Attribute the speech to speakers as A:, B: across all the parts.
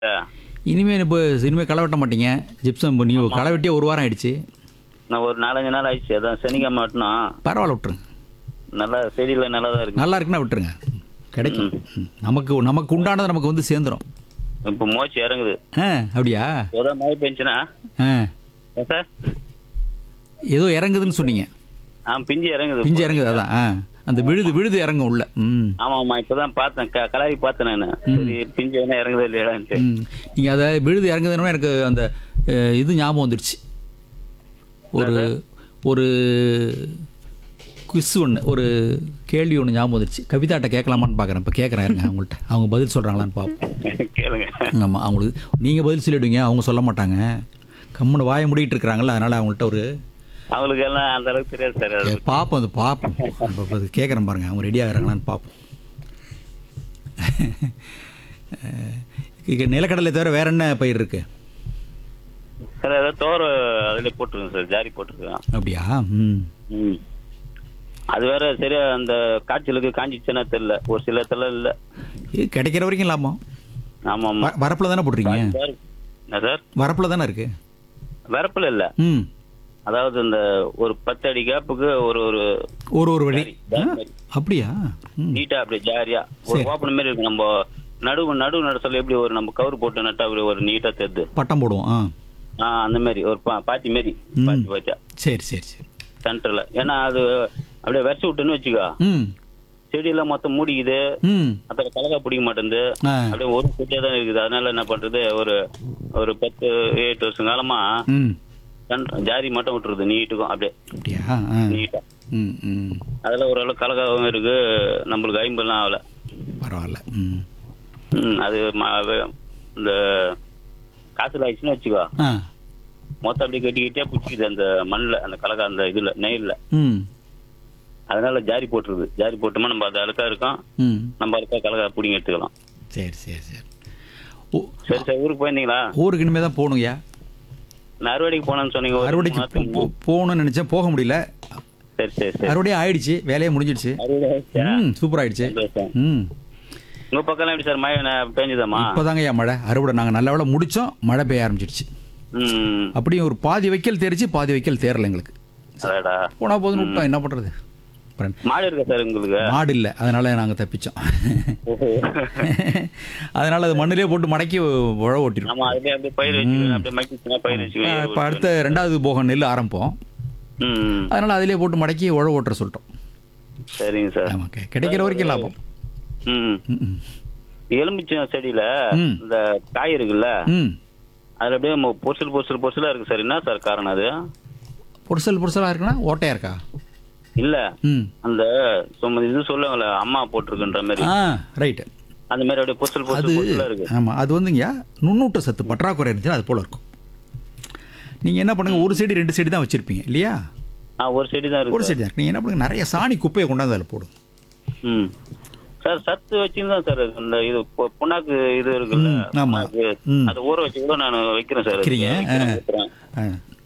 A: இனிமேல் இப்போ இனிமேல் களை வெட்ட மாட்டீங்க ஜிப்சம் நீ களை வெட்டியே ஒரு வாரம் ஆயிடுச்சு
B: நான் ஒரு நாலஞ்சு நாள் ஆயிடுச்சு அதான் சனிக்கிழமை மட்டும்
A: பரவாயில்ல விட்டுருங்க
B: நல்லா செடியில் நல்லா தான் இருக்கு
A: நல்லா இருக்குன்னா விட்டுருங்க கிடைக்கும் ம். நமக்கு நமக்கு உண்டானது நமக்கு வந்து சேர்ந்துரும்
B: இப்போ மோச்சு இறங்குது
A: ஆ அப்படியா
B: ஏதோ மழை பெஞ்சுனா
A: ஆ
B: சார்
A: ஏதோ இறங்குதுன்னு சொன்னீங்க
B: ஆ பிஞ்சு இறங்குது
A: பிஞ்சு இறங்குது அதான் ஆ அந்த விழுது விழுது இறங்கும் உள்ள ம்
B: ஆமா ஆமா இப்பதான் பார்த்தேன் க- கலாவி பார்த்தேன் நான் சரி பிஞ்சு என்ன இறங்குதா இல்லையான்ட்டு
A: ம் நீங்கள் அதை விழுது இறங்குதுன்னு எனக்கு அந்த அஹ், இது ஞாபகம் வந்துடுச்சு ஒரு ஒரு குவிஸ் ஒன்று ஒரு கேள்வி ஒன்று ஞாபகம் வந்துடுச்சு கவிதாட்ட கேட்கலாமான்னு பார்க்குறேன் இப்போ கேட்குறேன் இருங்க அவங்கள்ட்ட அவங்க பதில் சொல்கிறாங்களான்னு பார்ப்போம்
B: கேளுங்க
A: ஆமாம் அவங்களுக்கு நீங்கள் பதில் சொல்லிவிடுவீங்க அவங்க சொல்ல மாட்டாங்க கம்முன்னு வாய முடிட்டு இருக்கிறாங்களா அதனால் அவங்கள்ட்ட ஒரு
B: அவங்களுக்கு எல்லாம் அந்த அளவுக்கு தெரியாது சார் அது
A: பார்ப்போம் அது பார்ப்போம் இப்போ கேட்குறேன் பாருங்க அவங்க ரெடி ஆகிறாங்களான்னு பார்ப்போம் இங்கே நிலக்கடலை தவிர வேற என்ன பயிர் இருக்கு
B: சார் ஏதாவது தோற அதுல போட்டுருக்கேன் சார் ஜாரி போட்டிருக்கேன்
A: அப்படியா ம்
B: ம் அது வேற சரியா அந்த காய்ச்சலுக்கு காஞ்சிச்சுன்னா தெரியல ஒரு சில இடத்துல இல்ல
A: இது கிடைக்கிற வரைக்கும் லாபம்
B: ஆமா ஆமா
A: வ- வரப்புல தானே போட்டிருக்கீங்க
B: சார் என்ன சார்
A: வரப்புல தானே இருக்கு
B: வரப்புல இல்ல
A: ம்
B: அதாவது இந்த ஒரு பத்து அடி கேப்புக்கு ஒரு ஒரு
A: ஒரு ஒரு வழி
B: ஜாரி
A: ஆ,
B: மாதிரி.
A: அப்படியா ம்
B: நீட்டா அப்படியே ஜாரியா ஒரு
A: சரி.
B: ஓப்பன் மாதிரி இருக்கு நம்ம நடுவு நடுவு நடுசல எப்படி ஒரு நம்ம கவர் போட்டு நட்டா அப்படி ஒரு நீட்டா தெரியுது
A: பட்டம் போடுவோம் ஆ
B: ஆ அந்த மாதிரி ஒரு பா- பாத்தி மாதிரி
A: ம்.
B: பாத்தி பாத்தியா
A: சரி சரி சரி
B: சென்டர்ல ஏன்னா அது அப்படியே வரிசை விட்டுன்னு வச்சுக்கோ
A: ம்
B: செடியெல்லாம் மொத்தம் மூடிக்குது
A: ம்
B: அதுல கலகா பிடிக்க மாட்டேங்குது
A: ஆ
B: அப்படியே ஒரு குட்டியா தான் இருக்குது அதனால என்ன பண்றது ஒரு ஒரு பத்து எட்டு வருஷம் காலமா
A: ம்
B: சென்டர் ஜாரி மட்டும் விட்டுருது நீட்டுக்கும் அப்படியே
A: அப்படியா ஆ
B: நீட்டா
A: ம் ம்
B: அதுல ஓரளவு கலகாவும் இருக்கு நம்மளுக்கு ஐம்பதுலாம் ஆகல
A: பரவாயில்ல ம்
B: ம், அது ம- அது இந்த காத்துல ஆயிடுச்சுன்னு வச்சுக்கோ
A: ஆ
B: மொத்தம் அப்படியே கட்டி கட்டியா பிடிச்சிக்குது அந்த மண்ணில் அந்த கலகா அந்த இதுல நெயில்ல
A: ம்
B: அதனால ஜாரி போட்டுருது ஜாரி போட்டோமா நம்ம அது அழுக்கா இருக்கோம்
A: ம்
B: நம்ம அழுக்கா கலகா பிடிங்க எடுத்துக்கலாம்
A: சரி சரி சரி ஓ
B: சரி சார் ஊருக்கு போயிருந்தீங்களா
A: ஊருக்கு இனிமே தான் போகணுங்கய்யா
B: நான் அறுவடைக்கு போனேன்னு சொன்னீங்க ஒரு
A: அறுவடைக்கு
B: மூணு நாளைக்கு
A: போ- போகணும்னு நினச்சேன் போக முடியல
B: சரி சரி சரி
A: அறுவடையே ஆயிடுச்சு வேலையே முடிஞ்சிடுச்சு
B: அறுவடை ஆயிடுச்சா?
A: ம் சூப்பர் ஆயிடுச்சு
B: சந்தோஷம்.
A: ம்
B: உங்க பக்கம்லாம் எப்படி சார் மழை ந- பெஞ்சுதாம்மா
A: இப்போதாங்கய்யா மழை அறுவடை நாங்கள் நல்ல வேளை முடித்தோம் மழை பெய்ய ஆரம்பிச்சிடுச்சு
B: ம்
A: அப்படியும் ஒரு பாதி வைக்கல் தேரிச்சு பாதி வைக்கல் தேரல எங்களுக்கு
B: அடடா
A: போனால் போதுன்னு விட்டோம் என்ன பண்ணுறது அப்புறம்
B: மாடு இருக்கா சார் உங்களுக்கு
A: மாடு இல்லை அதனால நாங்கள் தப்பிச்சோம்
B: ஓஹோ.
A: அதனால அது மண்ணிலே போட்டு மடக்கி உழ ஓட்டிருக்கோம்
B: ஆமா அதுலயே அப்படியே பயிர் வச்சுக்கணும் அப்படியே மக்கிச்சுன்னா பயிர்
A: இப்போ
B: வச்சுக்கணும்
A: அடுத்த ரெண்டாவது போகம் நெல் ஆரம்பிப்போம்
B: ம்
A: அதனால அதிலே போட்டு மடக்கி உழ ஓட்டுற சொல்லிட்டோம்
B: சரிங்க சார்
A: நமக்கு கிடைக்கிற வரைக்கும் லாபம்
B: ம்
A: ம், ம்.
B: எலுமிச்சம் செடியில
A: ம்.
B: இந்த காய் இருக்குல்ல
A: ம்
B: அதுல அப்படியே மொ- பொரிசல் பொரிசல் பொரிசலா இருக்கு சார் என்ன சார் காரணம் அது
A: பொருசல் பொருசலாக இருக்குன்னா ஓட்டையா இருக்கா
B: இல்ல
A: ம்
B: அந்த சும்மா இது சொல்லுவாங்கல்ல அம்மா போட்டிருக்குன்ற மாதிரி
A: ஆ ரைட்டு
B: அந்த மாதிரி அப்படியே பொரிசல்
A: அது
B: பொரிசல் பொரிசலா இருக்கு
A: ஆமாம் அது வந்துங்கய்யா நுண்ணூட்ட சத்து பற்றாக்குறை இருந்துச்சுன்னா அது போல இருக்கும் நீங்கள் என்ன பண்ணுங்க ஒரு செடி ரெண்டு செடி தான் வச்சுருப்பீங்க இல்லையா
B: ஆ ஒரு செடி தான்
A: ஒரு
B: இருக்கு
A: செடி தான் நீங்கள் என்ன பண்ணுங்க நிறைய சாணி குப்பையை கொண்டாந்து அதில் போடுங்க
B: ம் சார் சத்து வச்சுதான் சார் இந்த இது பொ- புண்ணாக்கு இது இருக்குல்ல
A: ம், ஆமா.
B: புண்ணாக்கு,
A: ம்.
B: அதை ஊற வச்சு கூட நான் வைக்கிறேன் சார்
A: வைக்கிறீங்க?
B: வைக்கிறேன்,
A: ஆ.
B: வைக்கிறேன்.
A: ஆ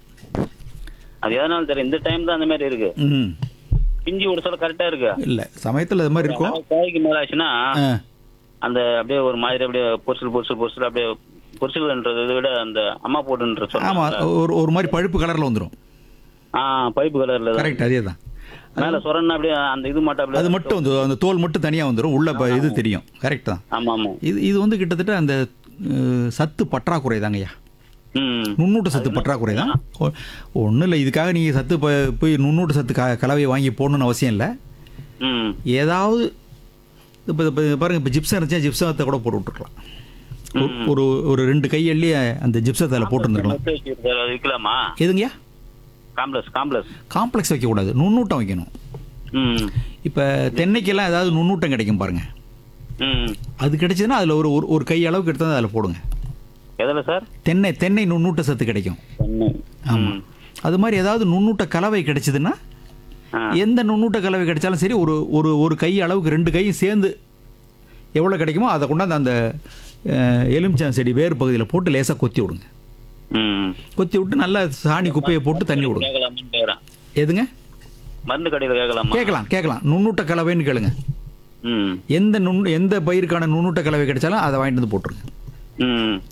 B: அது எதனால சார் இந்த டைம் தான் அந்த மாதிரி இருக்கு
A: ம்
B: பிஞ்சு ஒரு சொல்ல கரெக்டா இருக்கு
A: இல்லை சமயத்தில் அது மாதிரி இருக்கும்
B: காய்க்கு மேல ஆச்சுன்னா
A: ஆ
B: அந்த அப்படியே ஒரு மாதிரி அப்படியே பொரிசல் பொரிசல் பொரிசல் அப்படியே பொரிசல்ன்றதை விட அந்த அம்மா போட்டுன்ற
A: ஆமாம்
B: சொல்லுவாங்க
A: ஒரு ஒரு மாதிரி பழுப்பு கலரில் வந்துடும்
B: ஆ பைப்பு கலர்ல தான்
A: கரெக்ட் அதே தான்
B: மேல சொரன்னா அப்படியே அந்த இது மட்டும் அப்படியே
A: அது மட்டும் வந்து அந்த தோல் மட்டும் தனியாக வந்துடும் உள்ள ப- இது தெரியும் கரெக்ட் தான்
B: ஆமா ஆமா
A: இது இது வந்து கிட்டத்தட்ட அந்த அஹ், சத்து பற்றாக்குறை தாங்கய்யா
B: ம்
A: நுண்ணூட்ட சத்து பற்றாக்குறை தான் ஒன்றும் இல்லை இதுக்காக நீங்கள் சத்து ப- போய் நுண்ணூட்ட சத்து க கலவையை வாங்கி போடணும்னு அவசியம் இல்லை
B: ம்
A: ஏதாவது இப்போ இப்போ பாருங்கள் இப்போ ஜிப்சம் இருந்துச்சா ஜிப்சத்தை கூட போட்டு விட்டுருக்கலாம் ஒரு- ஒரு ஒரு ரெண்டு கையள்ளி அந்த ஜிப்சத்தை அதில் போட்டுருந்துருக்கலாம்
B: மொத்தம் வச்சிருக்கு சார், அது விற்கலாமா
A: எதுங்கய்யா
B: காம்ப்ளெக்ஸ் காம்ப்ளெக்ஸ்
A: காம்ப்ளெக்ஸ் வைக்கக்கூடாது நுண்ணூட்டம் வைக்கணும்
B: ம்
A: இப்போ தென்னைக்கெல்லாம் ஏதாவது நுண்ணூட்டம் கிடைக்கும் பாருங்கள்
B: ம்
A: அது கிடைச்சதுன்னா அதில் ஒரு ஒரு- ஒரு கை அளவுக்கு எடுத்து அதில் போடுங்க
B: எதுல சார்
A: தென்னை தென்னை நுண்ணூட்ட சத்து கிடைக்கும்
B: சென்னை
A: ஆமாம் அது மாதிரி ஏதாவது நுண்ணூட்ட கலவை கிடைச்சதுன்னா
B: ஆ.
A: எந்த நுண்ணூட்ட கலவை கிடைச்சாலும் சரி ஒரு ஒரு ஒரு கை அளவுக்கு ரெண்டு கையும் சேர்ந்து எவ்வளோ கிடைக்குமோ அதை கொண்டாந்து அந்த அஹ், எலுமிச்சம் செடி வேறு பகுதியில் போட்டு லேசாக கொத்தி விடுங்க
B: ம்
A: கொத்தி விட்டு நல்லா சாணி குப்பையை போட்டு தண்ணி விடுங்க
B: கேட்கலாமான்னு கேட்குறேன்
A: எதுங்க
B: மருந்து கடையில் கேட்கலாமா
A: கேட்கலாம் கேட்கலாம் நுண்ணூட்ட கலவைன்னு கேளுங்க
B: ம்
A: எந்த நுண் எந்த பயிருக்கான நுண்ணூட்ட கலவை கிடைச்சாலும் அதை வாங்கிட்டு வந்து போட்டுருங்க
B: ம்